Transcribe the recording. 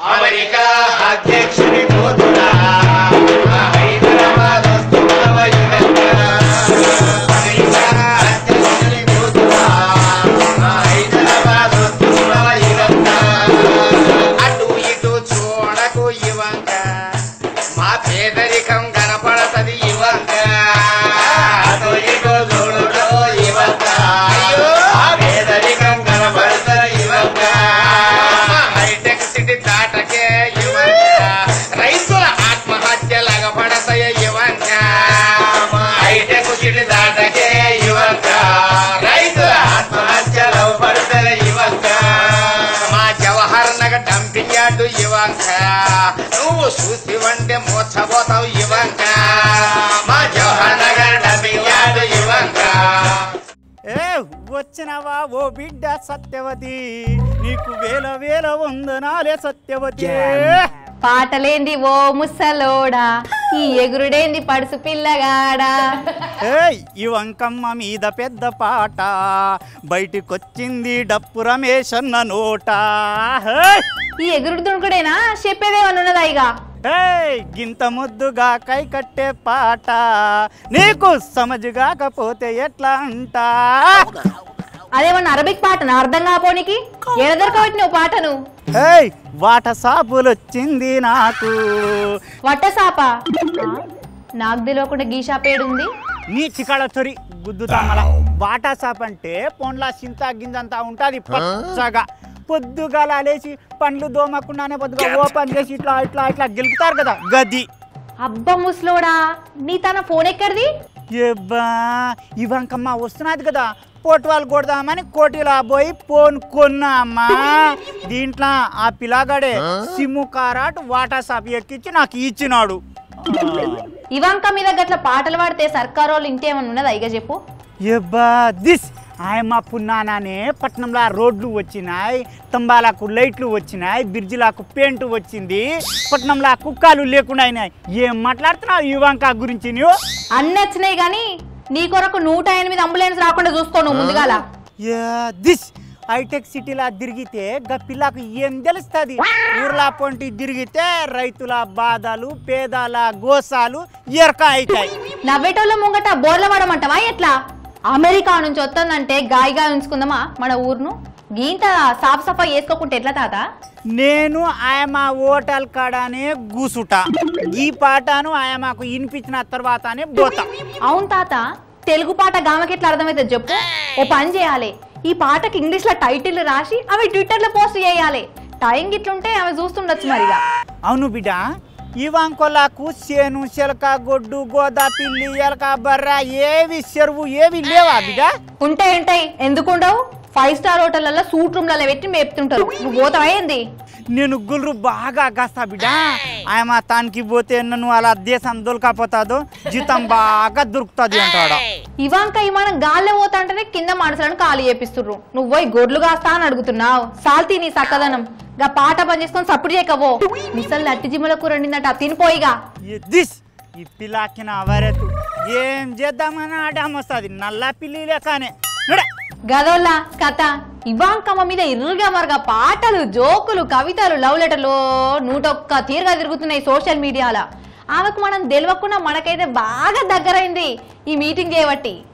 America అధ్యక్షుడి కూతురా హైదరాబాద్ వస్తున్నవ యువత. అమెరికా అధ్యక్షుడి కూతురా హైదరాబాద్ వస్తున్నవ యువత. అటు ఇటు చూడకు ఇవంక మా పేదరికం కనపడతది ఇవంక అటు ఇటు చూడకు ఇవంక మా పేదరికం కనపడతది ఇవంక హైటెక్ సిటీ దాటకే ఇవంక రైతుల ఆత్మహత్యలు అగపడతాయ ఇవంక హైటెక్ సిటీ దాటకే ఇవంక రైతుల ఆత్మహత్యలు అగపడతాయ ఇవంక మా జవహర్ నగర్ డంపింగ్ యార్డు ఇవంక నువ్వు చూసివంటే మోసపోతావు ఇవంక మా జవహర్ నగర్ డంపింగ్ యార్డు ఇవంక ఏ వచ్చినవా ఓ బిడ్డ సత్యవతి నీకు వేల వేల వందనాలే సత్యవతి పాటలేంది ఓ ముసలోడా ఈ ఎగురుడేంది పడుసు పిల్లగాడా ఏయ్ ఈ వంకమ్మ మీద పెద్ద పాట బయటికొచ్చింది డప్పు రమేష్ అన్న నోట హేయ్! ఈ ఎగురుడు దుణుకుడేనా చెప్పేదేమన్నా ఉన్నదా ఇక ఏయ్ గింత ముద్దుగా కై కట్టే పాట నీకు సమజుగాకపోతే ఎట్లా అంటా అదేమన్నా అరబిక్ పాటనా అర్థం కాపోనికి ఏడ దొరకబెట్టినావు పాటను ఏయ్ వాట సాపులు వచ్చింది నాకు వట్ట సాప నాకు తెలియకుండా గీషా పేడుంది నీ చికాడ చొరి గుద్దుతామల వాటా సాప్ అంటే పొండ్ల చింత గింజంతా ఉంటుంది పచ్చగా పొద్దుగాల లేచి పండ్లు దోమకుండానే పొద్దుగా ఓపెన్ చేసి ఇట్లా ఇట్లా ఇట్లా గెలుకుతారు కదా గది అబ్బా ముసలోడా నీ తన ఫోన్ ఎక్కడిది ఏబ్బా ఇవంకమ్మ వస్తున్నది కదా పోటువాళ్ళు కొడదామని కోటిలా పోయి ఫోన్ కొన్నా అమ్మా దీంట్లో ఆ పిల్లగాడే సిమ్ము కారాట్ వాటా సాప్ ఎక్కించి నాకు ఇచ్చినాడు ఇవంక మీద గట్ల పాటలు పాడితే సర్కారు వాళ్ళు ఇంకేమన్నా ఉన్నదా ఇక చెప్పు ఎబ్బా దిస్ ఆయమ్మ పున్నానానే పట్నంలో రోడ్లు వచ్చినాయి తంబాలకు లైట్లు వచ్చినాయి బ్రిడ్జిలకు పెయింట్ వచ్చింది పట్నంలో కుక్కలు లేకుండా అయినాయి ఏం మాట్లాడుతున్నావు యువంక గురించి నువ్వు అన్ని వచ్చినాయి కానీ నీ కొరకు నూట ఎనిమిది అంబులెన్స్ రాకుండా చూసుకో నువ్వు ముందుగాల యా, దిస్ హైటెక్ సిటీలా తిరిగితే గా పిల్లకు ఏం తెలుస్తుంది ఊర్లా పొంటి తిరిగితే రైతుల బాధలు పేదల గోసాలు ఎరక అవుతాయి నవ్వేటోళ్ళ ముంగట బోర్ల పడమంటావా ఎట్లా అమెరికా నుంచి వస్తుందంటే గాయగా ఉంచుకుందామా మన ఊరును గీంత సాఫ్ సఫా వేసుకోకుంటే ఎట్లా తాత నేను ఆయమ హోటల్ కాడనే కూసుట ఈ పాటను ఆయమకు వినిపించిన తర్వాతనే పోతా అవును తాత తెలుగు పాట గామకి ఎట్లా అర్థమవుతుంది చెప్పు ఓ పని చేయాలి ఈ పాటకి ఇంగ్లీష్ లో టైటిల్ రాసి అవి ట్విట్టర్ లో పోస్ట్ చేయాలి టైం గిట్లుంటే ఆమె చూస్తుండొచ్చు మరిగా అవును బిడ్డ ఈ వంకొలకు చేను చిలక గొడ్డు గోదా పిల్లి ఎలక బర్ర ఏవి చెరువు ఏవి లేవా బిడ్డ ఉంటాయి ఉంటాయి ఎందుకుండవు ఫైవ్ స్టార్ హోటళ్లలో సూట్ రూమ్లలో పెట్టి మేపుతుంటారు నువ్వు పోతావా ఏంది నేను గుల్రు బాగా కాస్తా బిడ్డ ఆయమ తానికి పోతే నన్ను అలా దేశం దొరకపోతాదో జీతం బాగా దొరుకుతుంది అంటాడు ఇవాంక విమానం గాల్లో పోతా అంటేనే కింద మనసులను ఖాళీ చేపిస్తుర్రు నువ్వు పోయి గొడ్లు కాస్తా అని అడుగుతున్నావు సాల్తీ నీ సక్కదనం గా పాట పని చేసుకొని సప్పుడు చేయకవో మిసల్ అట్టి జిమ్మలకు రెండిందట తినిపోయిగా ఈ దిస్ ఈ పిల్లాకిన అవరెతు ఏం చేద్దామని ఆడాం వస్తుంది నల్ల పిల్లి లేకనే నడే. గదోల్లా కథ ఇవాంకమ్మ మీద ఇరుగా మరగా పాటలు జోకులు కవితలు లవ్ లెటర్లు నూటొక్క తీరుగా తిరుగుతున్నాయి సోషల్ మీడియాలో ఆమెకు మనం తెలియకుండా మనకైతే బాగా దగ్గరైంది ఈ మీటింగ్ చేయబట్టి